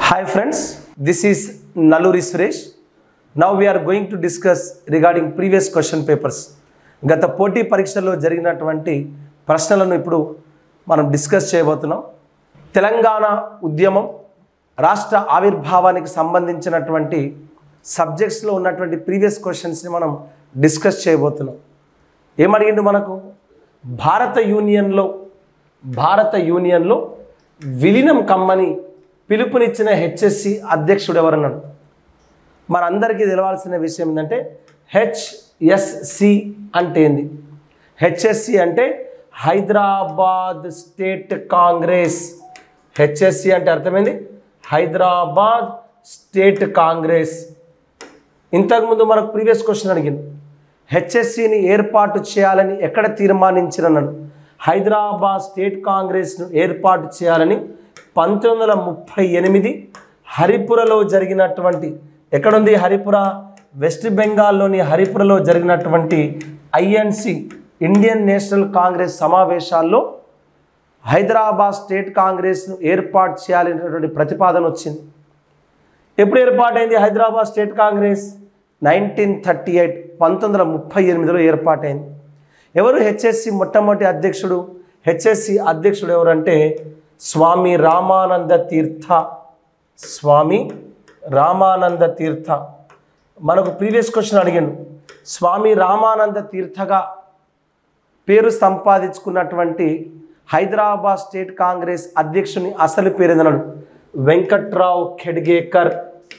Hi friends, this is Nalluri Suresh. Now we are going to discuss regarding previous question papers. గత పోటీ పరీక్షల్లో జరిగినటువంటి ప్రశ్నలను ఇప్పుడు మనం డిస్కస్ చేయబోతున్నాం తెలంగాణ ఉద్యమం రాష్ట్ర ఆవిర్భావానికి సంబంధించినటువంటి సబ్జెక్ట్స్లో ఉన్నటువంటి ప్రీవియస్ క్వశ్చన్స్ని మనం డిస్కస్ చేయబోతున్నాం ఏమడిగిండు మనకు భారత యూనియన్లో భారత యూనియన్లో విలీనం కమ్మని పిలుపునిచ్చిన హెచ్ఎస్సి అధ్యక్షుడు ఎవరన్నాడు మనందరికీ తెలవాల్సిన విషయం ఏంటంటే హెచ్ఎస్సి అంటే ఏంది హెచ్ఎస్సి అంటే హైదరాబాద్ స్టేట్ కాంగ్రెస్ హెచ్ఎస్సి అంటే అర్థమైంది హైదరాబాద్ స్టేట్ కాంగ్రెస్ ఇంతకుముందు మనకు ప్రీవియస్ క్వశ్చన్ అడిగింది హెచ్ఎస్సిని ఏర్పాటు చేయాలని ఎక్కడ తీర్మానించినన్నాడు హైదరాబాద్ స్టేట్ కాంగ్రెస్ను ఏర్పాటు చేయాలని పంతొమ్మిది వందల ముప్పై ఎనిమిది హరిపురలో జరిగినటువంటి ఎక్కడుంది హరిపుర వెస్ట్ బెంగాల్లోని హరిపురలో జరిగినటువంటి ఐఎన్సి ఇండియన్ నేషనల్ కాంగ్రెస్ సమావేశాల్లో హైదరాబాద్ స్టేట్ కాంగ్రెస్ను ఏర్పాటు చేయాలనేటువంటి ప్రతిపాదన వచ్చింది ఎప్పుడు ఏర్పాటైంది Hyderabad State Congress nineteen thirty eight పంతొమ్మిది వందల ముప్పై ఎనిమిదిలో ఏర్పాటైంది ఎవరు హెచ్ఎస్సి మొట్టమొదటి అధ్యక్షుడు హెచ్ఎస్సి అధ్యక్షుడు ఎవరంటే స్వామి రామానంద తీర్థ స్వామి రామానంద తీర్థ మనకు ప్రీవియస్ క్వశ్చన్ అడిగాను స్వామి రామానంద తీర్థగా పేరు సంపాదించుకున్నటువంటి హైదరాబాద్ స్టేట్ కాంగ్రెస్ అధ్యక్షుని అసలు పేరు ఏదన్నాడు వెంకట్రావు ఖెడ్గేకర్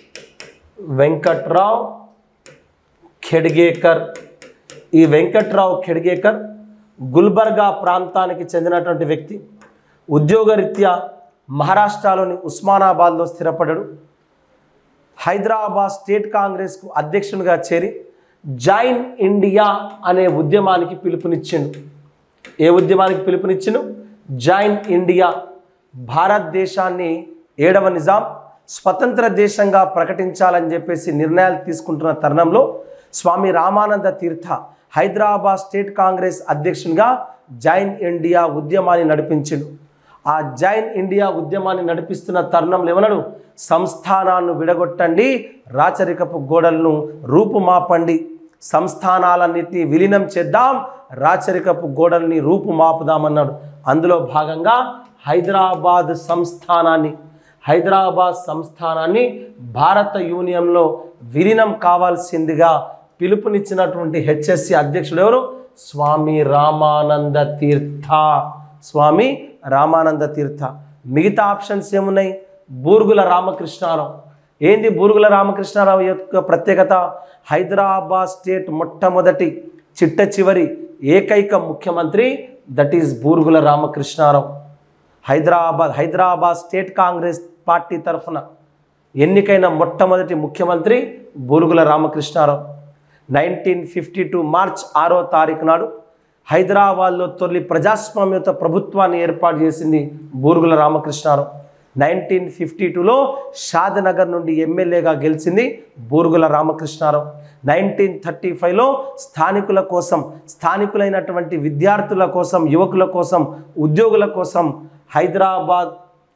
వెంకట్రావు ఖెడ్గేకర్ ఈ వెంకట్రావు ఖెడ్గేకర్ గుల్బర్గా ప్రాంతానికి చెందినటువంటి వ్యక్తి ఉద్యోగరీత్యా మహారాష్ట్రలోని ఉస్మానాబాద్లో స్థిరపడ్డాడు హైదరాబాద్ స్టేట్ కాంగ్రెస్కు అధ్యక్షునిగా చేరి జాయిన్ ఇండియా అనే ఉద్యమానికి పిలుపునిచ్చిండు ఏ ఉద్యమానికి పిలుపునిచ్చిండు జాయిన్ ఇండియా భారతదేశాన్ని ఏడవ నిజాం స్వతంత్ర దేశంగా ప్రకటించాలని చెప్పేసి నిర్ణయాలు తీసుకుంటున్న తరుణంలో స్వామి రామానంద తీర్థ హైదరాబాద్ స్టేట్ కాంగ్రెస్ అధ్యక్షునిగా జాయిన్ ఇండియా ఉద్యమాన్ని నడిపించిండు ఆ జాయిన్ ఇండియా ఉద్యమాన్ని నడిపిస్తున్న తరుణంలో ఏమన్నాడు సంస్థానాన్ని విడగొట్టండి రాచరికపు గోడలను రూపుమాపండి సంస్థానాలన్నిటినీ విలీనం చేద్దాం రాచరికపు గోడల్ని రూపుమాపుదామన్నాడు అందులో భాగంగా హైదరాబాద్ సంస్థానాన్ని హైదరాబాద్ సంస్థానాన్ని భారత యూనియన్లో విలీనం కావాల్సిందిగా పిలుపునిచ్చినటువంటి హెచ్ఎస్సి అధ్యక్షుడు ఎవరు స్వామి రామానంద తీర్థ స్వామి రామానంద తీర్థ మిగతా ఆప్షన్స్ ఏమున్నాయి బూర్గుల రామకృష్ణారావు ఏంది బూర్గుల రామకృష్ణారావు యొక్క ప్రత్యేకత హైదరాబాద్ స్టేట్ మొట్టమొదటి చిట్ట చివరి ఏకైక ముఖ్యమంత్రి that is Burgula Ramakrishna Rao Hyderabad Hyderabad State Congress party తరఫున ఎన్నికైన మొట్టమొదటి ముఖ్యమంత్రి Burgula Ramakrishna Rao nineteen fifty two March ఆరో తారీఖు నాడు హైదరాబాద్లో తొలి ప్రజాస్వామ్యత ప్రభుత్వాన్ని ఏర్పాటు చేసింది బూరుగుల రామకృష్ణారావు నైన్టీన్ ఫిఫ్టీ టూలో షాద్నగర్ నుండి ఎమ్మెల్యేగా గెలిచింది బూరుగుల రామకృష్ణారావు నైన్టీన్ థర్టీ ఫైవ్లో స్థానికుల కోసం స్థానికులైనటువంటి విద్యార్థుల కోసం యువకుల కోసం ఉద్యోగుల కోసం హైదరాబాద్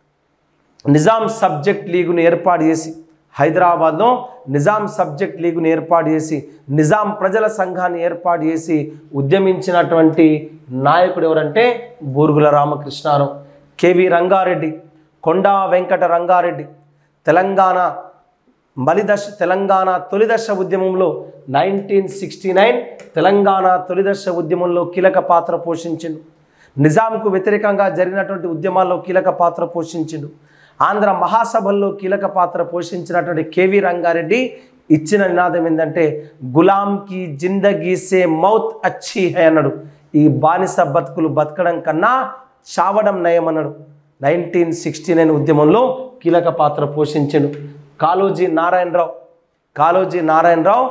నిజాం సబ్జెక్ట్ లీగును ఏర్పాటు చేసి హైదరాబాద్లో నిజాం సబ్జెక్ట్ లీగును ఏర్పాటు చేసి నిజాం ప్రజల సంఘాన్ని ఏర్పాటు చేసి ఉద్యమించినటువంటి నాయకుడు ఎవరంటే బూరుగుల రామకృష్ణారావు కేవి రంగారెడ్డి కొండా వెంకట రంగారెడ్డి తెలంగాణ మలిదశ తెలంగాణ తొలిదశ ఉద్యమంలో నైన్టీన్ సిక్స్టీ నైన్ తెలంగాణ తొలిదశ ఉద్యమంలో కీలక పాత్ర పోషించిండు నిజాంకు వ్యతిరేకంగా జరిగినటువంటి ఉద్యమాల్లో కీలక పాత్ర పోషించిండు ఆంధ్ర మహాసభల్లో కీలక పాత్ర పోషించినటువంటి కేవీ రంగారెడ్డి ఇచ్చిన నినాదం ఏంటంటే గులాంకి జిందగీ సే మౌత్ అచ్చి హై అన్నాడు ఈ బానిస బతుకులు బతకడం కన్నా చావడం నయమన్నాడు నైన్టీన్ సిక్స్టీ నైన్ ఉద్యమంలో కీలక పాత్ర పోషించాడు కాళోజీ నారాయణరావు కాళోజీ నారాయణరావు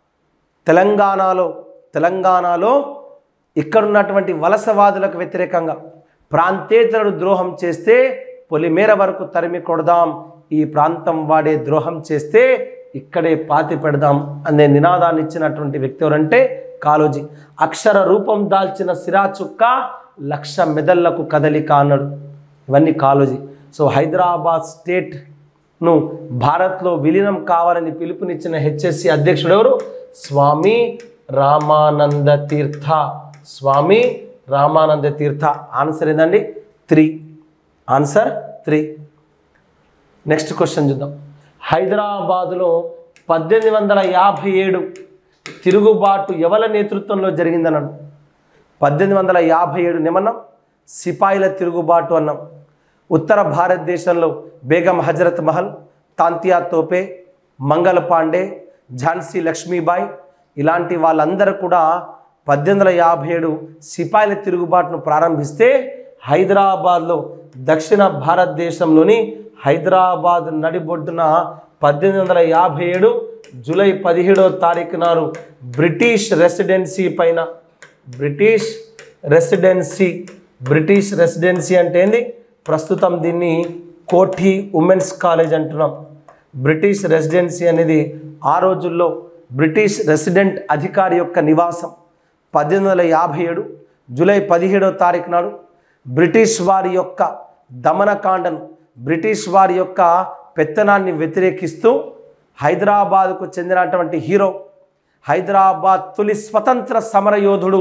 తెలంగాణలో తెలంగాణలో ఇక్కడున్నటువంటి వలసవాదులకు వ్యతిరేకంగా ప్రాంతేతరుడు ద్రోహం చేస్తే పొలిమేర వరకు తరిమి కొడదాం ఈ ప్రాంతం వాడే ద్రోహం చేస్తే ఇక్కడే పాతి పెడదాం అనే నినాదాన్ని ఇచ్చినటువంటి వ్యక్తి ఎవరంటే కాళోజీ అక్షర రూపం దాల్చిన సిరా చుక్క లక్ష మెదళ్లకు కదలిక అన్నాడు ఇవన్నీ కాళోజీ సో హైదరాబాద్ స్టేట్ ను భారత్లో విలీనం కావాలని పిలుపునిచ్చిన హెచ్ఎస్సి అధ్యక్షుడు ఎవరు స్వామి రామానంద తీర్థ స్వామి రామానంద తీర్థ ఆన్సర్ ఏందండి three answer three next question చూద్దాం హైదరాబాదులో పద్దెనిమిది వందల యాభై ఏడు తిరుగుబాటు ఎవల నేతృత్వంలో జరిగిందన్నాడు పద్దెనిమిది వందల యాభై ఏడు నిమన్నం సిపాయిల తిరుగుబాటు అన్నాం ఉత్తర భారతదేశంలో బేగం హజరత్ మహల్ తాంతియా తోపే మంగళ పాండే ఝాన్సీ లక్ష్మీబాయి ఇలాంటి వాళ్ళందరూ కూడా పద్దెనిమిది వందల యాభై ఏడు సిపాయిల తిరుగుబాటును ప్రారంభిస్తే హైదరాబాద్లో దక్షిణ భారతదేశంలోని హైదరాబాద్ నడిబొడ్డున పద్దెనిమిది వందల యాభై ఏడు జూలై పదిహేడవ తారీఖు నాడు బ్రిటిష్ రెసిడెన్సీ పైన బ్రిటిష్ రెసిడెన్సీ బ్రిటిష్ రెసిడెన్సీ అంటే ఏంది ప్రస్తుతం దీన్ని కోఠి ఉమెన్స్ కాలేజ్ అంటున్నాం బ్రిటిష్ రెసిడెన్సీ అనేది ఆ రోజుల్లో బ్రిటిష్ రెసిడెంట్ అధికారి యొక్క నివాసం పద్దెనిమిది వందల యాభై ఏడు జూలై పదిహేడవ తారీఖు నాడు బ్రిటిష్ వారి యొక్క దమనకాండను బ్రిటిష్ వారి యొక్క పెత్తనాన్ని వ్యతిరేకిస్తూ హైదరాబాద్కు చెందినటువంటి హీరో హైదరాబాద్ తొలి స్వతంత్ర సమరయోధుడు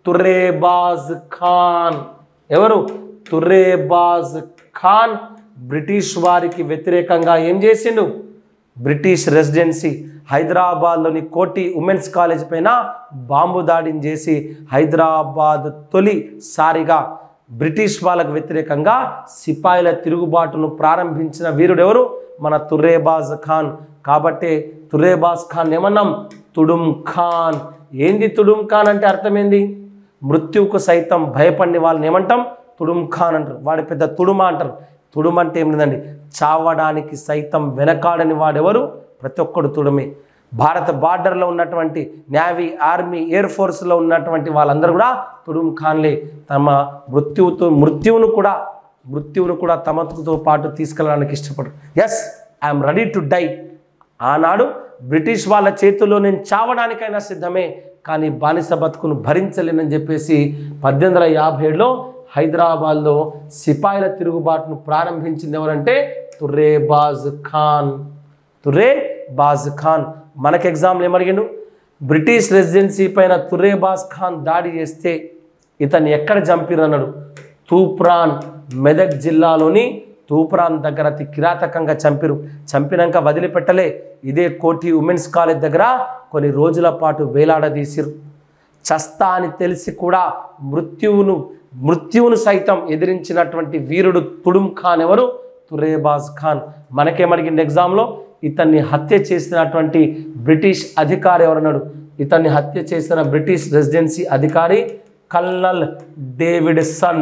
తుర్రేబాజ్ ఖాన్ ఎవరు తుర్రేబాజ్ ఖాన్ బ్రిటిష్ వారికి వ్యతిరేకంగా ఏం చేసిండు బ్రిటిష్ రెసిడెన్సీ హైదరాబాద్లోని కోటి ఉమెన్స్ కాలేజ్ పైన బాంబు దాడిని చేసి హైదరాబాద్ తొలిసారిగా బ్రిటిష్ వాళ్ళకు వ్యతిరేకంగా సిపాయిల తిరుగుబాటును ప్రారంభించిన వీరుడు ఎవరు మన తుర్రేబాజ్ ఖాన్ కాబట్టి తుర్రేబాజ్ ఖాన్ ఏమన్నాం తుడుం ఖాన్ ఏంది తుడుం ఖాన్ అంటే అర్థమైంది మృత్యువుకు సైతం భయపడిన వాళ్ళని ఏమంటాం తుడుం ఖాన్ అంటారు వాడి పెద్ద తుడుమ అంటారు తుడుమ అంటే ఏం లేదండి చావడానికి సైతం వెనకాడని వాడెవరు ప్రతి ఒక్కడు తుడుమే భారత బార్డర్లో ఉన్నటువంటి నేవీ ఆర్మీ ఎయిర్ ఫోర్స్లో ఉన్నటువంటి వాళ్ళందరూ కూడా తుడుం ఖాన్లే తమ మృత్యువుతో మృత్యువును కూడా మృత్యువును కూడా తమతో పాటు తీసుకెళ్ళడానికి ఇష్టపడరు yes I'm ready to die ఆనాడు బ్రిటిష్ వాళ్ళ చేతుల్లో నేను చావడానికైనా సిద్ధమే కానీ బానిస బతుకును భరించలేనని చెప్పేసి పద్దెనిమిది వందల యాభై ఏడులో హైదరాబాద్లో సిపాయిల తిరుగుబాటును ప్రారంభించింది ఎవరంటే తుర్రేబాజ్ ఖాన్ తుర్రే బాజ్ ఖాన్ మనకి ఎగ్జామ్లు ఏమడిగిండు బ్రిటిష్ రెసిడెన్సీ పైన తుర్రేబాజ్ ఖాన్ దాడి చేస్తే ఇతన్ని ఎక్కడ చంపిరన్నాడు తూప్రాన్ మెదక్ జిల్లాలోని తూప్రాన్ దగ్గర అతి కిరాతకంగా చంపిరు చంపినాక వదిలిపెట్టలే ఇదే కోటి ఉమెన్స్ కాలేజ్ దగ్గర కొన్ని రోజుల పాటు వేలాడదీసిరు చస్తా అని తెలిసి కూడా మృత్యువును మృత్యువును సైతం ఎదిరించినటువంటి వీరుడు తుడుం ఖాన్ ఎవరు తురేబాజ్ ఖాన్ మనకేమడిగింది ఎగ్జామ్లో ఇతన్ని హత్య చేసినటువంటి బ్రిటిష్ అధికారి ఎవరన్నాడు ఇతన్ని హత్య చేసిన బ్రిటిష్ రెసిడెన్సీ అధికారి colonel Davidson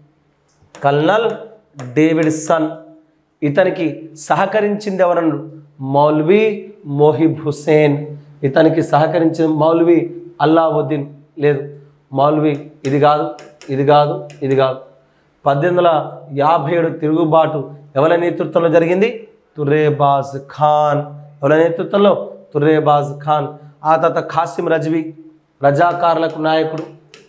colonel Davidson ఇతనికి సహకరించింది ఎవరన్నాడు మౌల్వీ మోహిబ్ హుసేన్ ఇతనికి సహకరించిన మౌల్వీ అల్లావుద్దీన్ లేదు మౌల్వీ ఇది కాదు ఇది కాదు ఇది కాదు పద్దెనిమిది వందల యాభై ఏడు తిరుగుబాటు ఎవరి నేతృత్వంలో జరిగింది తుర్రేబాజ్ ఖాన్ ఎవరి నేతృత్వంలో తుర్రేబాజ్ ఖాన్ ఆ తర్వాత ఖాసిం రజ్వీ రజాకారులకు నాయకుడు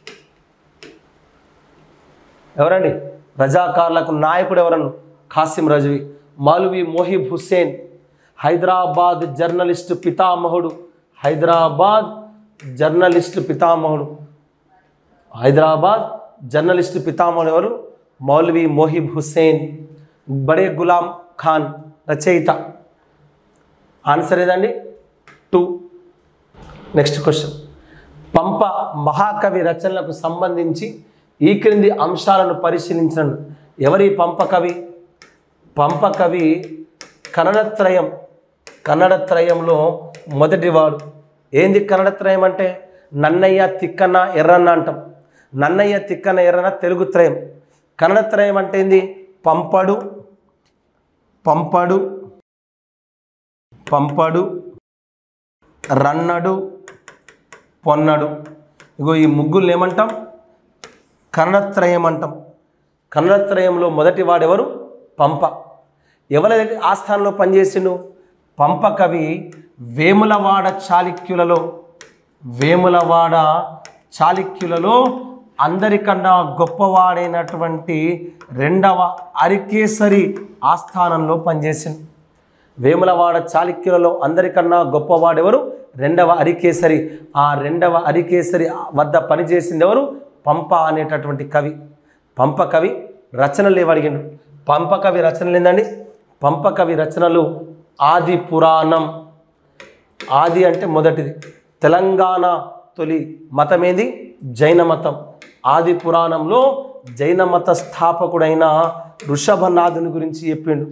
ఎవరండి రజాకార్లకు నాయకుడు ఎవరను ఖాసిం రజ్వీ మౌలవి మోహిబ్ హుస్సేన్ హైదరాబాద్ జర్నలిస్టు పితామహుడు హైదరాబాద్ జర్నలిస్టు పితామహుడు హైదరాబాద్ జర్నలిస్టు పితామహుడు ఎవరు మౌలవి మోహిబ్ హుస్సేన్ బడే గులాం ఖాన్ రచయిత ఆన్సర్ ఏదండి టూ నెక్స్ట్ క్వశ్చన్ పంప మహాకవి రచనలకు సంబంధించి ఈ క్రింది అంశాలను పరిశీలించిన ఎవరి పంప కవి పంప కవి కన్నడత్రయం కన్నడత్రయంలో మొదటివాడు ఏంది కన్నడత్రయం అంటే నన్నయ్య తిక్కన్న ఎర్రన్న అంటాం నన్నయ్య తిక్కన్న ఎర్రన్న తెలుగు త్రయం కన్నడత్రయం అంటే ఏంది పంపడు పంపడు పంపడు రన్నడు పొన్నడు ఇగో ఈ ముగ్గులు ఏమంటాం కన్నడత్రయం అంటాం కన్నడత్రయంలో మొదటి వాడెవరు పంప ఎవరి దగ్గర ఆస్థానంలో పనిచేసిండు పంప కవి వేములవాడ చాళుక్యులలో వేములవాడ చాళుక్యులలో అందరికన్నా గొప్పవాడైనటువంటి రెండవ అరికేసరి ఆస్థానంలో పనిచేసింది వేములవాడ చాళుక్యులలో అందరికన్నా గొప్పవాడెవరు రెండవ అరికేసరి ఆ రెండవ అరికేసరి వద్ద పనిచేసింది ఎవరు పంప అనేటటువంటి కవి పంప కవి రచనలు ఏమడిగిండు పంప కవి రచనలు ఏందండి పంప కవి రచనలు ఆది పురాణం ఆది అంటే మొదటిది తెలంగాణ తొలి మతమేది జైన మతం ఆది పురాణంలో జైన మత స్థాపకుడైన వృషభనాథుని గురించి చెప్పిండు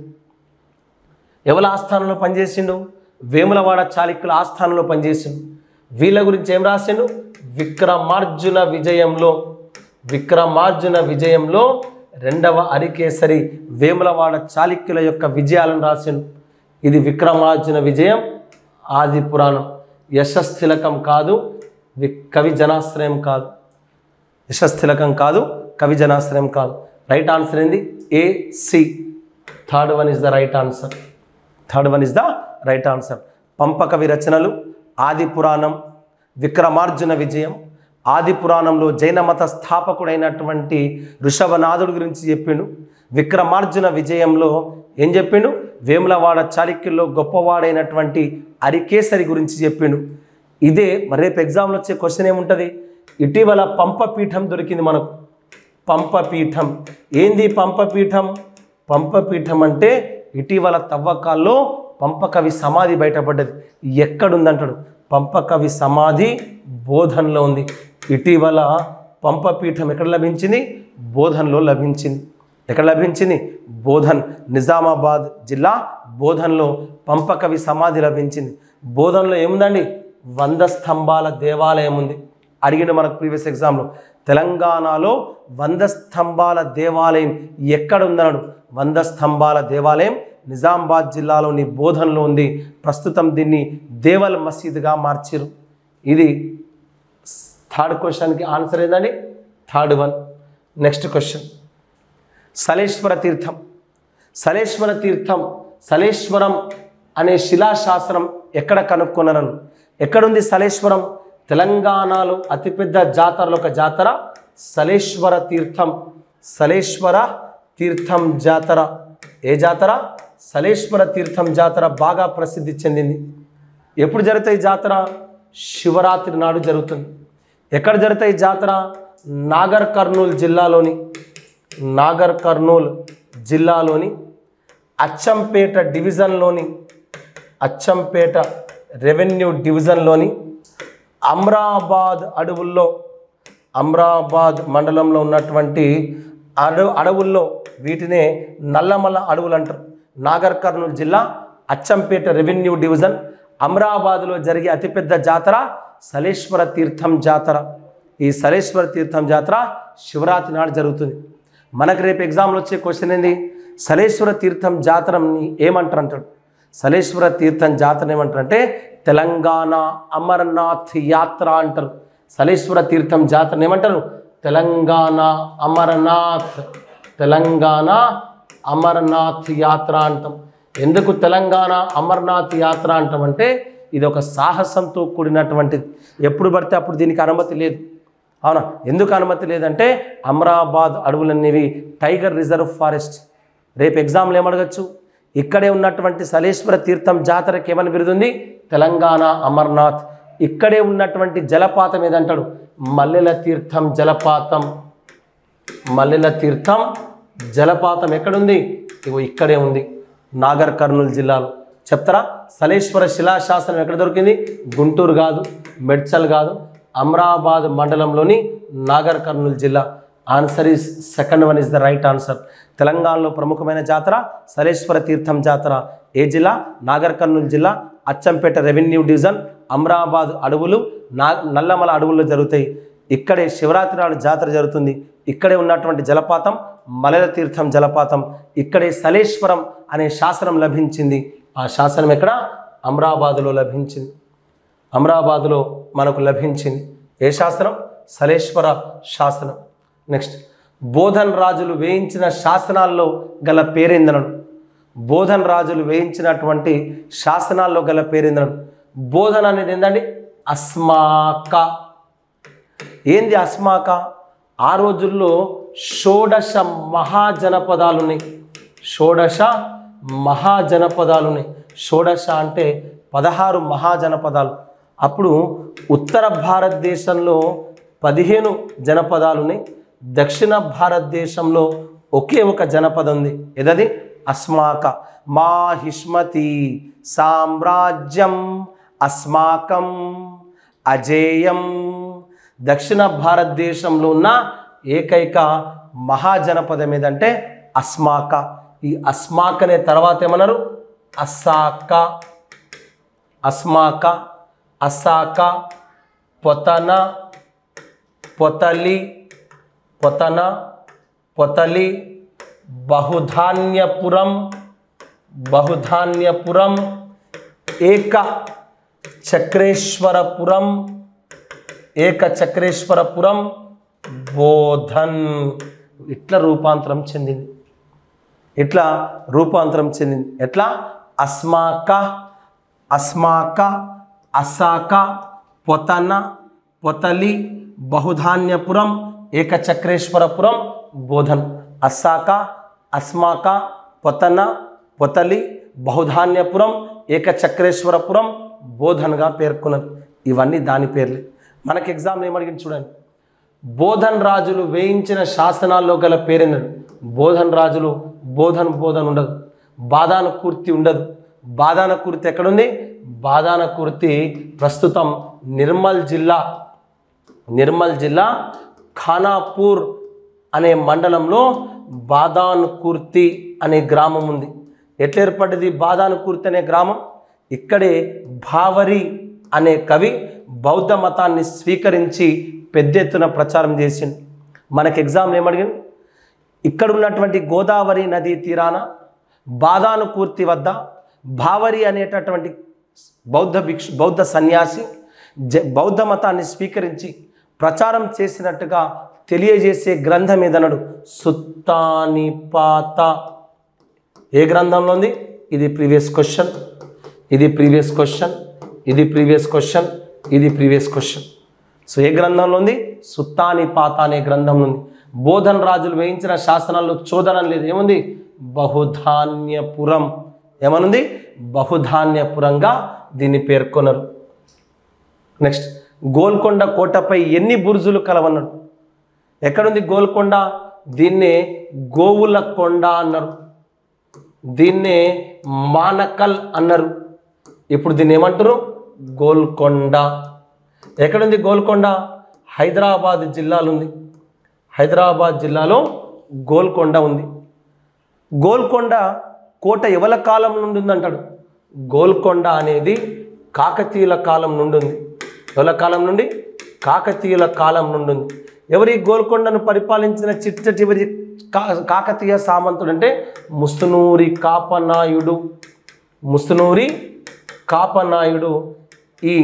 ఎవరి ఆస్థానంలో పనిచేసిండు వేములవాడ చాళుక్యుల ఆస్థానంలో పనిచేసిండు వీళ్ళ గురించి ఏం రాసిండు విక్రమార్జున విజయంలో విక్రమార్జున విజయంలో రెండవ అరికేసరి వేములవాడ చాళుక్యుల యొక్క విజయాలను రాసిండు ఇది విక్రమార్జున విజయం ఆది పురాణం యశస్థిలకం కాదు వి- కవి జనాశ్రయం కాదు యశస్థిలకం కాదు కవి జనాశ్రయం కాదు రైట్ ఆన్సర్ ఏంది A C third one is the right answer third one is the right answer పంపకవి రచనలు ఆది పురాణం విక్రమార్జున విజయం ఆది పురాణంలో జైన మత స్థాపకుడైనటువంటి ఋషభనాథుడి గురించి చెప్పిండు విక్రమార్జున విజయంలో ఏం చెప్పిండు వేములవాడ చాళుక్యుల్లో గొప్పవాడైనటువంటి అరికేసరి గురించి చెప్పిండు ఇదే మరి రేపు ఎగ్జామ్లో వచ్చే క్వశ్చన్ ఏముంటుంది ఇటీవల పంపపీఠం దొరికింది మనకు పంపపీఠం ఏంది పంపపీఠం పంపపీఠం అంటే ఇటీవల తవ్వకాల్లో పంపకవి సమాధి బయటపడ్డది ఎక్కడుందంటాడు పంపకవి సమాధి బోధన్లో ఉంది ఇటీవల పంపపీఠం ఎక్కడ లభించింది బోధన్లో లభించింది ఎక్కడ లభించింది బోధన్ నిజామాబాద్ జిల్లా బోధన్లో పంపకవి సమాధి లభించింది బోధన్లో ఏముందండి వంద స్తంభాల దేవాలయం ఉంది అడిగిండు మనకు ప్రీవియస్ ఎగ్జామ్లో తెలంగాణలో వంద స్తంభాల దేవాలయం ఎక్కడ ఉందన్నాడు వంద స్తంభాల దేవాలయం నిజామాబాద్ జిల్లాలోని బోధనలో ఉంది ప్రస్తుతం దీన్ని దేవల్ మసీదుగా మార్చిరు ఇది థర్డ్ క్వశ్చన్కి ఆన్సర్ ఏందండి third one next question Saleshwara Theertham Saleshwara తీర్థం సలేశ్వరం అనే శిలాశాసనం ఎక్కడ కనుక్కున్నారు ఎక్కడుంది సలేశ్వరం తెలంగాణలో అతిపెద్ద జాతరలో ఒక జాతర సలేశ్వర తీర్థం సలేశ్వర తీర్థం జాతర ఏ జాతర సలేశ్వర తీర్థం జాతర బాగా ప్రసిద్ధి చెందింది ఎప్పుడు జరుగుతాయి జాతర శివరాత్రి నాడు జరుగుతుంది ఎక్కడ జరుగుతాయి జాతర నాగర్ కర్నూలు జిల్లాలోని నాగర్ కర్నూలు జిల్లాలోని అచ్చంపేట డివిజన్లోని అచ్చంపేట రెవెన్యూ డివిజన్లోని అమ్రాబాద్ అడవుల్లో అమ్రాబాద్ మండలంలో ఉన్నటువంటి అడవు అడవుల్లో వీటినే నల్లమల్ల అడవులు అంటారు నాగర్ కర్నూలు జిల్లా అచ్చంపేట రెవెన్యూ డివిజన్ అమరాబాద్లో జరిగే అతిపెద్ద జాతర సలేశ్వర తీర్థం జాతర ఈ సలేశ్వర తీర్థం జాతర శివరాత్రి నాడు జరుగుతుంది మనకు రేపు ఎగ్జామ్లో వచ్చే క్వశ్చన్ ఏంది సలేశ్వర తీర్థం జాతరని ఏమంటారు అంటాడు సలేశ్వర తీర్థం జాతర ఏమంటారంటే తెలంగాణ అమర్నాథ్ యాత్ర అంటారు సలేశ్వర తీర్థం జాతర ఏమంటారు తెలంగాణ అమర్నాథ్ తెలంగాణ అమర్నాథ్ యాత్ర అంటాం ఎందుకు తెలంగాణ అమర్నాథ్ యాత్ర అంటామంటే ఇది ఒక సాహసంతో కూడినటువంటిది ఎప్పుడు పడితే అప్పుడు దీనికి అనుమతి లేదు అవునా ఎందుకు అనుమతి లేదంటే అమరాబాద్ అడవులనేవి టైగర్ రిజర్వ్ ఫారెస్ట్ రేపు ఎగ్జామ్లు ఏమడగచ్చు ఇక్కడే ఉన్నటువంటి సలేశ్వర తీర్థం జాతరకి ఏమని బిరుదుంది తెలంగాణ అమర్నాథ్ ఇక్కడే ఉన్నటువంటి జలపాతం ఏదంటాడు మల్లెల తీర్థం జలపాతం మల్లెల తీర్థం జలపాతం ఎక్కడుంది ఇగో ఇక్కడే ఉంది నాగర్ కర్నూలు జిల్లాలో చెప్తారా సలేశ్వర శిలాశాసనం ఎక్కడ దొరికింది గుంటూరు కాదు మెడ్చల్ కాదు అమరాబాద్ మండలంలోని నాగర్ కర్నూలు జిల్లా answer is second one is the right answer తెలంగాణలో ప్రముఖమైన జాతర సలేశ్వర తీర్థం జాతర ఏ జిల్లా నాగర్ కర్నూలు జిల్లా అచ్చంపేట రెవెన్యూ డివిజన్ అమరాబాద్ అడవులు నా నల్లమల అడవుల్లో జరుగుతాయి ఇక్కడే శివరాత్రి నాడు జాతర జరుగుతుంది ఇక్కడే ఉన్నటువంటి జలపాతం మలయ తీర్థం జలపాతం ఇక్కడే సలేశ్వరం అనే శాసనం లభించింది ఆ శాసనం ఎక్కడ అమరాబాదులో లభించింది అమరాబాదులో మనకు లభించింది ఏ శాసనం సలేశ్వర శాసనం నెక్స్ట్ బోధన్ రాజులు వేయించిన శాసనాల్లో గల పేరేందనడు బోధన్ రాజులు వేయించినటువంటి శాసనాల్లో గల పేరేందనడు బోధన అనేది ఏంటండి అస్మాక ఏంది అస్మాక ఆ రోజుల్లో షోడశ మహాజనపదాలు ఉన్నాయి షోడశ మహాజనపదాలు ఉన్నాయి షోడశ అంటే పదహారు మహాజనపదాలు అప్పుడు ఉత్తర భారతదేశంలో పదిహేను జనపదాలు ఉన్నాయి దక్షిణ భారతదేశంలో ఒకే ఒక జనపదం ఉంది ఏదది అస్మాక మా హిష్మతి సామ్రాజ్యం అస్మాకం అజేయం దక్షిణ భారతదేశంలో ఉన్న ఏకైక మహాజనపదం ఏదంటే అస్మాక ఈ అస్మాక్ అనే తర్వాత ఏమన్నారు అస్సాక అస్మాక అస్సాక పొతన పొతలి పొతన పొతలి బహుధాన్యపురం బహుధాన్యపురం ఏక చక్రేశ్వరపురం ఏక చక్రేశ్వరపురం బోధన్ ఇట్లా రూపాంతరం చెందింది ఇట్లా రూపాంతరం చెందింది ఎట్లా అస్మాక అస్మాక అసాక పొతన పొతలి బహుధాన్యపురం ఏకచక్రేశ్వరపురం బోధన్ అస్సాక అస్మాక పొతన పొతలి బహుధాన్యపురం ఏకచక్రేశ్వరపురం బోధన్గా పేర్కొన్నారు ఇవన్నీ దాని పేర్లే మనకి ఎగ్జామ్లో ఏమడిగింది చూడండి బోధన్ రాజులు వేయించిన శాసనాల్లో గల పేరెన్నడు బోధన్ రాజులు బోధన్ బోధన్ ఉండదు బాదాన కూర్తి ఉండదు బాదాన కూర్తి ఎక్కడుంది బాదాన కూర్తి ప్రస్తుతం నిర్మల్ జిల్లా నిర్మల్ జిల్లా ఖానాపూర్ అనే మండలంలో బాదాన్ కుర్తి అనే గ్రామం ఉంది ఎట్లా ఏర్పడ్డది బాదాన్ కుర్తి అనే గ్రామం ఇక్కడే భావరి అనే కవి బౌద్ధ మతాన్ని స్వీకరించి పెద్ద ఎత్తున ప్రచారం చేసింది మనకి ఎగ్జామ్లు ఏమడిగింది ఇక్కడ ఉన్నటువంటి గోదావరి నదీ తీరాన బాదాను కూర్తి వద్ద భావరి అనేటటువంటి బౌద్ధ భిక్షు బౌద్ధ సన్యాసి జ బౌద్ధ మతాన్ని స్వీకరించి ప్రచారం చేసినట్టుగా తెలియజేసే గ్రంథం ఏదనడు సుత్తానిపాత ఏ గ్రంథంలో ఉంది ఇది ప్రీవియస్ క్వశ్చన్ ఇది ప్రీవియస్ క్వశ్చన్ ఇది ప్రీవియస్ క్వశ్చన్ ఇది ప్రీవియస్ క్వశ్చన్ సో ఏ గ్రంథంలో ఉంది సుత్తానిపాత అనే గ్రంథంలో ఉంది బోధన్ రాజులు వేయించిన శాసనాల్లో చోదనం లేదు ఏముంది బహుధాన్యపురం ఏమనుంది బహుధాన్యపురంగా దీన్ని పేర్కొన్నారు నెక్స్ట్ గోల్కొండ కోటపై ఎన్ని బురుజులు కలవన్నాడు ఎక్కడుంది గోల్కొండ దీన్నే గోవుల కొండ అన్నారు దీన్నే మానకల్ అన్నారు ఇప్పుడు దీన్ని ఏమంటారు గోల్కొండ ఎక్కడుంది గోల్కొండ హైదరాబాద్ జిల్లాలో ఉంది హైదరాబాద్ జిల్లాలో గోల్కొండ ఉంది గోల్కొండ కోట ఎవల కాలం నుండి ఉందంటాడు గోల్కొండ అనేది కాకతీయుల కాలం నుండి ఉంది ఎవల కాలం నుండి కాకతీయుల కాలం నుండి ఉంది ఎవరి గోల్కొండను పరిపాలించిన చిట్ట చివరి కా కాకతీయ సామంతుడు అంటే ముస్తునూరి కాపనాయుడు ముస్తునూరి కాపనాయుడు ఈ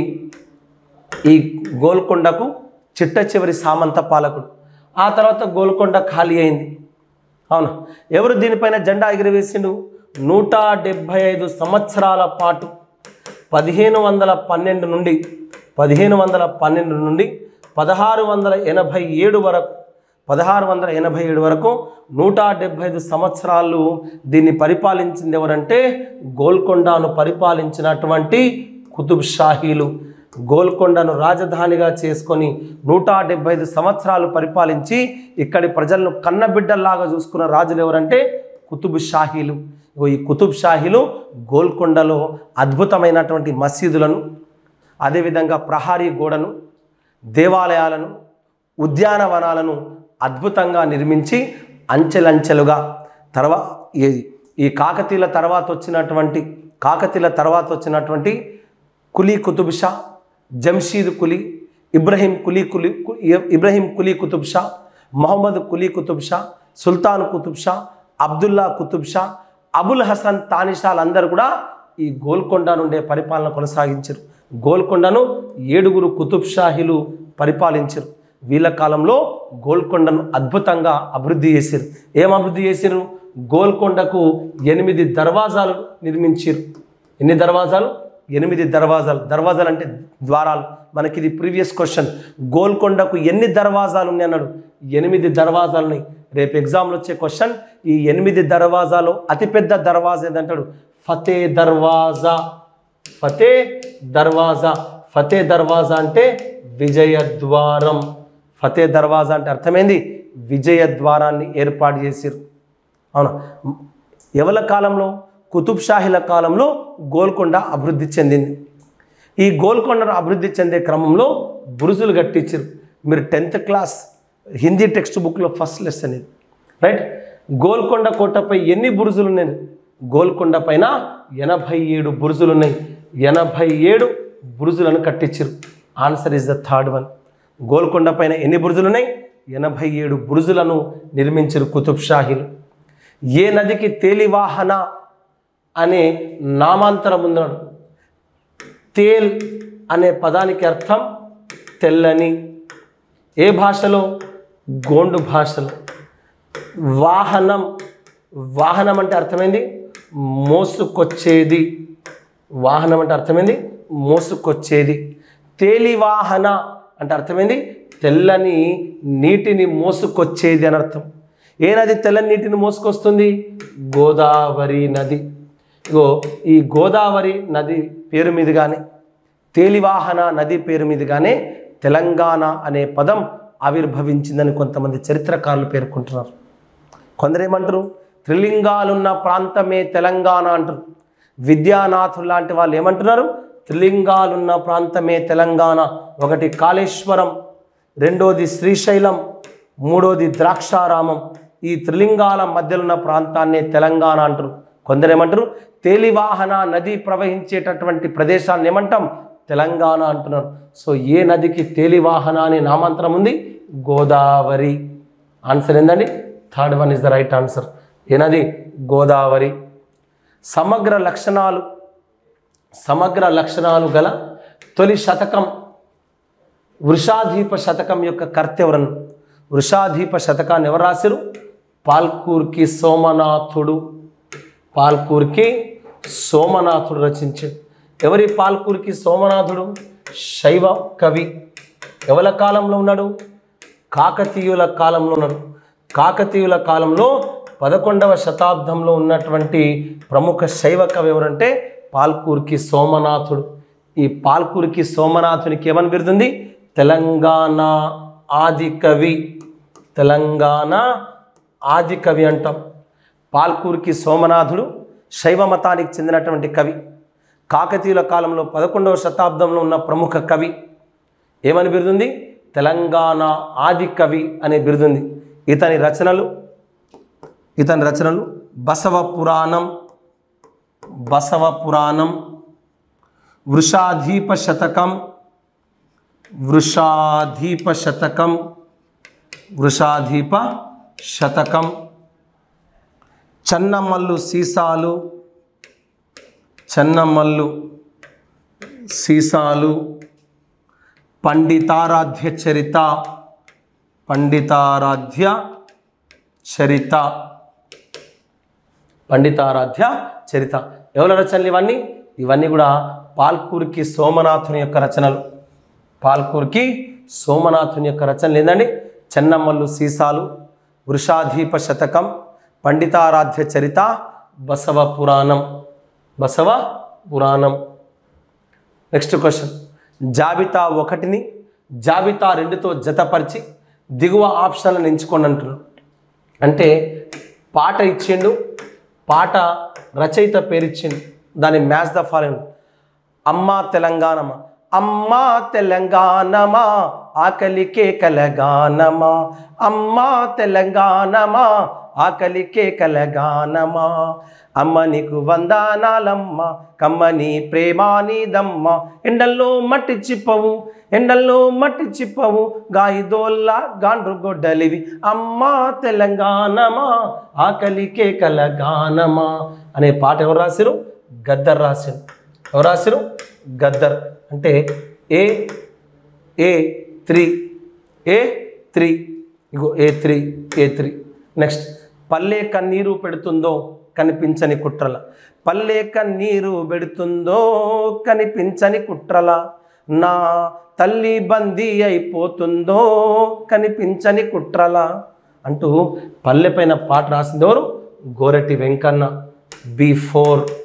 ఈ గోల్కొండకు చిట్ట చివరి సామంత పాలకుడు ఆ తర్వాత గోల్కొండ ఖాళీ అయింది అవును ఎవరు దీనిపైన జెండా ఎగిరివేసిండు నూట డెబ్భై ఐదు సంవత్సరాల పాటు పదిహేను వందల పన్నెండు నుండి పదిహేను వందల పన్నెండు నుండి పదహారు వందల ఎనభై ఏడు వరకు పదహారు వందల ఎనభై ఏడు వరకు నూట డెబ్భై ఐదు సంవత్సరాలు దీన్ని పరిపాలించింది ఎవరంటే గోల్కొండను పరిపాలించినటువంటి కుతుబ్ షాహీలు గోల్కొండను రాజధానిగా చేసుకొని నూట డెబ్బై ఐదు సంవత్సరాలు పరిపాలించి ఇక్కడి ప్రజలను కన్నబిడ్డల్లాగా చూసుకున్న రాజులు ఎవరంటే కుతుబ్ షాహీలు ఇగో ఈ కుతుబ్ షాహీలు గోల్కొండలో అద్భుతమైనటువంటి మసీదులను అదేవిధంగా ప్రహారీ గోడను దేవాలయాలను ఉద్యానవనాలను అద్భుతంగా నిర్మించి అంచెలంచెలుగా తర్వా ఈ ఈ కాకతీయుల తర్వాత వచ్చినటువంటి కాకతీయుల తర్వాత వచ్చినటువంటి కులీ కుతుబ్ షా జంషీద్ కులీ ఇబ్రహీం కులీ కులీ కు- ఇబ్రహీం కులీ కుతుబ్ షా మొహమ్మద్ కులీ కుతుబ్ షా సుల్తాన్ కుతుబ్ షా అబ్దుల్లా కుతుబ్ షా అబుల్ హసన్ తానిషాలు అందరూ కూడా ఈ గోల్కొండ నుండే పరిపాలన కొనసాగించారు గోల్కొండను ఏడుగురు కుతుబ్ షాహీలు పరిపాలించారు వీళ్ళ కాలంలో గోల్కొండను అద్భుతంగా అభివృద్ధి చేశారు ఏం అభివృద్ధి చేశారు గోల్కొండకు ఎనిమిది దర్వాజాలు నిర్మించారు ఎన్ని దర్వాజాలు ఎనిమిది దర్వాజాలు దర్వాజాలు అంటే ద్వారాలు మనకి ఇది ప్రీవియస్ క్వశ్చన్ గోల్కొండకు ఎన్ని దర్వాజాలు ఉన్నాయి అన్నాడు ఎనిమిది దర్వాజాలు ఉన్నాయి రేపు ఎగ్జామ్లో వచ్చే క్వశ్చన్ ఈ ఎనిమిది దర్వాజాలు అతిపెద్ద దర్వాజా ఏదంటాడు ఫతే దర్వాజా ఫతే దర్వాజా ఫతే దర్వాజా అంటే విజయద్వారం ఫతే దర్వాజా అంటే అర్థమైంది విజయద్వారాన్ని ఏర్పాటు చేసిరు అవునా ఎవల కాలంలో కుతుబ్ షాహీల కాలంలో గోల్కొండ అభివృద్ధి చెందింది ఈ గోల్కొండను అభివృద్ధి చెందే క్రమంలో బురుజులు కట్టించారు మీరు టెన్త్ క్లాస్ హిందీ టెక్స్ట్ బుక్లో ఫస్ట్ లెసన్ ఇది రైట్ గోల్కొండ కోటపై ఎన్ని బురుజులు ఉన్నాయి గోల్కొండ పైన ఎనభై ఏడు బురుజులు ఉన్నాయి ఎనభై ఏడు బురుజులను కట్టించారు answer is the third one Golconda పైన ఎన్ని బురుజులు ఉన్నాయి ఎనభై ఏడు బురుజులను నిర్మించారు కుతుబ్ షాహీలు ఏ నదికి తేలివాహన అనే నామాంతరం ఉన్నాడు తేల్ అనే పదానికి అర్థం తెల్లని ఏ భాషలో గోండు భాషలో వాహనం వాహనం అంటే అర్థమైంది మోసుకొచ్చేది వాహనం అంటే అర్థమైంది మోసుకొచ్చేది తేలివాహన అంటే అర్థమైంది తెల్లని నీటిని మోసుకొచ్చేది అని అర్థం ఏ నది తెల్లని నీటిని మోసుకొస్తుంది గోదావరి నది ఇగో ఈ గోదావరి నది పేరు మీదుగానే తేలివాహన నది పేరు మీదుగానే తెలంగాణ అనే పదం ఆవిర్భవించిందని కొంతమంది చరిత్రకారులు పేర్కొంటున్నారు కొందరు ఏమంటారు త్రిలింగాలున్న ప్రాంతమే తెలంగాణ అంటారు విద్యానాథులు లాంటి వాళ్ళు ఏమంటున్నారు త్రిలింగాలున్న ప్రాంతమే తెలంగాణ ఒకటి కాళేశ్వరం రెండోది శ్రీశైలం మూడోది ద్రాక్షారామం ఈ త్రిలింగాల మధ్యలో ఉన్న ప్రాంతాన్నే తెలంగాణ అంటారు కొందరు ఏమంటారు తేలివాహన నది ప్రవహించేటటువంటి ప్రదేశాన్ని ఏమంటాం తెలంగాణ అంటున్నారు సో ఏ నదికి తేలివాహన అనే నామాంతరం ఉంది గోదావరి ఆన్సర్ ఏందండి third one is the right answer ఏ నది గోదావరి సమగ్ర లక్షణాలు సమగ్ర లక్షణాలు గల తొలి శతకం వృషాధీప శతకం యొక్క కర్త ఎవరను వృషాధీప శతకాన్ని ఎవరు రాశారు పాల్కూర్కి సోమనాథుడు పాల్కూర్కి సోమనాథుడు రచించాడు ఎవరి పాల్కూర్కి సోమనాథుడు శైవ కవి ఎవల కాలంలో ఉన్నాడు కాకతీయుల కాలంలో ఉన్నాడు కాకతీయుల కాలంలో పదకొండవ శతాబ్దంలో ఉన్నటువంటి ప్రముఖ శైవ కవి ఎవరంటే పాల్కూర్కి సోమనాథుడు ఈ పాల్కూర్కి సోమనాథునికి ఏమని బిరుదుంది తెలంగాణ ఆది కవి తెలంగాణ ఆది కవి అంటాం పాల్కూర్కి సోమనాథుడు శైవ మతానికి చెందినటువంటి కవి కాకతీయుల కాలంలో పదకొండవ శతాబ్దంలో ఉన్న ప్రముఖ కవి ఏమని బిరుదుంది తెలంగాణ ఆది కవి అనే బిరుదుంది ఇతని రచనలు ఇతని రచనలు బసవ పురాణం బసవ పురాణం వృషాధీప శతకం వృషాధీప శతకం వృషాధీప శతకం చన్నమల్లు సీసాలు చన్నమల్లు సీసాలు పండితారాధ్య చరిత పండితారాధ్య చరిత పండితారాధ్య చరిత ఎవరి రచనలు ఇవన్నీ ఇవన్నీ కూడా పాల్కూర్కి సోమనాథుని యొక్క రచనలు పాల్కూర్కి సోమనాథుని యొక్క రచనలు ఏందండి చెన్నమ్మల్లు సీసాలు వృషాధీప శతకం పండితారాధ్య చరిత బసవ పురాణం బసవ పురాణం నెక్స్ట్ క్వశ్చన్ జాబితా ఒకటిని జాబితా రెండుతో జతపరిచి దిగువ ఆప్షన్లను ఎంచుకోండి అంటున్నాడు అంటే పాట ఇచ్చిండు పాట రచయిత పేరు ఇచ్చిండు దాని మ్యాచ్ ద ఫాలోయింగ్ అమ్మా తెలంగాణమా అమ్మా తెలంగాణమా ఆకలికే కలగానమా అమ్మా తెలంగాణమా ఆకలికే కలగానమా అమ్మ నీకు వందానాలమ్మ కమ్మని ప్రేమానిదమ్మ ఎండల్లో మట్టి చిప్పవు ఎండల్లో మట్టి చిప్పవు గాయిదోల్లా గాండ్రు గొడ్డలివి అమ్మా తెలంగాణమా ఆకలికే కలగానమా అనే పాట ఎవరు రాసిరు గద్దర్ రాసిరు ఎవరు రాసిరు గద్దర్ అంటే A A three A three ఇగో A three A three next పల్లె కన్నీరు పెడుతుందో కనిపించని కుట్రల పల్లె కన్నీరు పెడుతుందో కనిపించని కుట్రల నా తల్లి బందీ అయిపోతుందో కనిపించని కుట్రల అంటూ పల్లె పైన పాట రాసింది ఎవరు Gorati Venkanna B four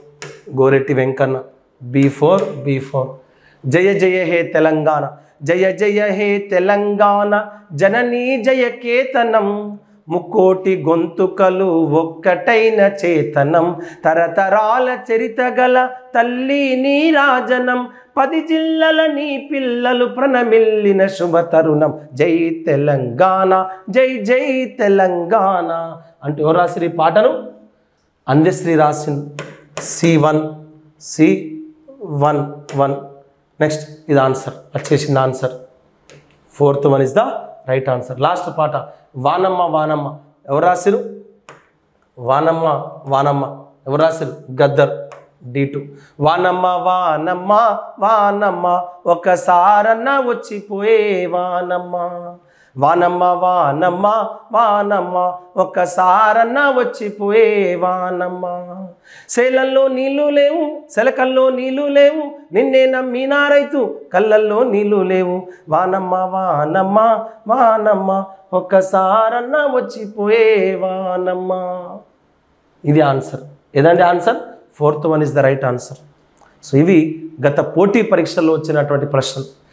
Gorati Venkanna B four B four జయ జయ హే తెలంగాణ జయ జయ హే తెలంగాణ జననీ జయ కేతనం ముక్కోటి గొంతుకలు ఒక్కటైన చేతనం తరతరాల చరిత గల తల్లి నీరాజనం పది జిల్లల నీ పిల్లలు ప్రణమిల్లిన శుభ తరుణం జై తెలంగాణ జై జై తెలంగాణ అంటే ఎవరు రాసిరు ఈ పాటను అందశ్రీ రాసింది C one C one one next ఇది ఆన్సర్ వచ్చేసింది answer fourth one is the right answer last పాట వానమ్మ వానమ్మ ఎవరు రాసిరు వానమ్మ వానమ్మ ఎవరు రాసిరు గద్దర్ డి టూ వానమ్మ వానమ్మ వానమ్మ ఒకసారన్న వచ్చిపోయే వానమ్మ వానమ్మ వానమ్మ వానమ్మ ఒక్కసారన్న వచ్చిపోయే వానమ్మ సేలల్లో నీళ్లు లేవు సెలకల్లో నీళ్లు లేవు నిన్నే నమ్మినా రైతు కళ్ళల్లో నీళ్లు లేవు వానమ్మ వానమ్మ వానమ్మ ఒక్కసారన్న వచ్చిపోయే వానమ్మ ఇది ఆన్సర్ ఏదండి answer fourth one is the right answer so ఇవి గత పోటీ పరీక్షల్లో వచ్చినటువంటి ప్రశ్నలు